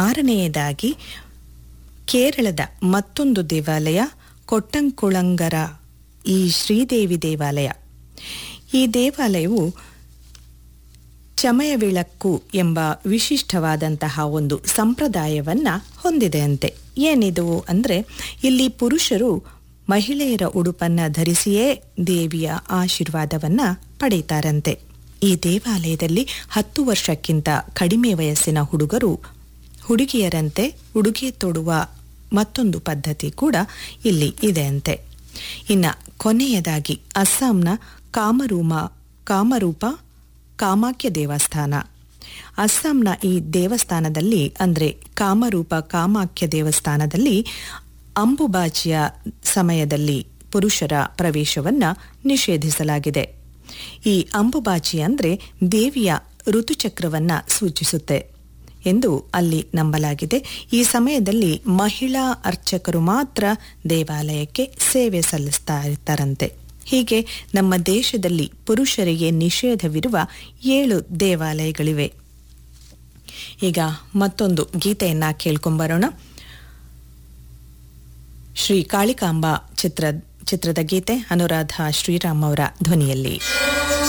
ಆರನೆಯದಾಗಿ ಕೇರಳದ ಮತ್ತೊಂದು ದೇವಾಲಯ ಕೊಟ್ಟಂಕುಳಂಗರ ಈ ಶ್ರೀದೇವಿ ದೇವಾಲಯ ಈ ದೇವಾಲಯವು ಚಮಯವಿಳಕ್ಕು ಎಂಬ ವಿಶಿಷ್ಟವಾದಂತಹ ಒಂದು ಸಂಪ್ರದಾಯವನ್ನ ಹೊಂದಿದೆಯಂತೆ ಏನಿದು ಅಂದರೆ ಇಲ್ಲಿ ಪುರುಷರು ಮಹಿಳೆಯರ ಉಡುಪನ್ನ ಧರಿಸಿಯೇ ದೇವಿಯ ಆಶೀರ್ವಾದವನ್ನ ಪಡೀತಾರಂತೆ ಈ ದೇವಾಲಯದಲ್ಲಿ ಹತ್ತು ವರ್ಷಕ್ಕಿಂತ ಕಡಿಮೆ ವಯಸ್ಸಿನ ಹುಡುಗರು ಹುಡುಗಿಯರಂತೆ ಉಡುಗೆ ತೊಡುವ ಮತ್ತೊಂದು ಪದ್ಧತಿ ಕೂಡ ಇಲ್ಲಿ ಇದೆಯಂತೆ ಇನ್ನ ಕೊನೆಯದಾಗಿ ಅಸ್ಸಾಂನ ಕಾಮರೂಮ ಕಾಮರೂಪ ಕಾಮಾಖ್ಯ ದೇವಸ್ಥಾನ ಅಸ್ಸಾಂನ ಈ ದೇವಸ್ಥಾನದಲ್ಲಿ ಅಂದರೆ ಕಾಮರೂಪ ಕಾಮಾಖ್ಯ ದೇವಸ್ಥಾನದಲ್ಲಿ ಅಂಬುಬಾಚಿಯ ಸಮಯದಲ್ಲಿ ಪುರುಷರ ಪ್ರವೇಶವನ್ನ ನಿಷೇಧಿಸಲಾಗಿದೆ ಈ ಅಂಬುಬಾಚಿ ಅಂದರೆ ದೇವಿಯ ಋತುಚಕ್ರವನ್ನ ಸೂಚಿಸುತ್ತೆ ಎಂದು ಅಲ್ಲಿ ನಂಬಲಾಗಿದೆ ಈ ಸಮಯದಲ್ಲಿ ಮಹಿಳಾ ಅರ್ಚಕರು ಮಾತ್ರ ದೇವಾಲಯಕ್ಕೆ ಸೇವೆ ಸಲ್ಲಿಸ್ತಾ ಇರ್ತಾರಂತೆ ಹೀಗೆ ನಮ್ಮ ದೇಶದಲ್ಲಿ ಪುರುಷರಿಗೆ ನಿಷೇಧವಿರುವ ಏಳು ದೇವಾಲಯಗಳಿವೆ ಈಗ ಮತ್ತೊಂದು ಗೀತೆಯನ್ನ ಕೇಳ್ಕೊಂಬರೋಣ ಶ್ರೀ ಕಾಳಿಕಾಂಬಾ ಚಿತ್ರ ಚಿತ್ರದ ಗೀತೆ ಅನುರಾಧ ಶ್ರೀರಾಮ್ ಅವರ ಧ್ವನಿಯಲ್ಲಿ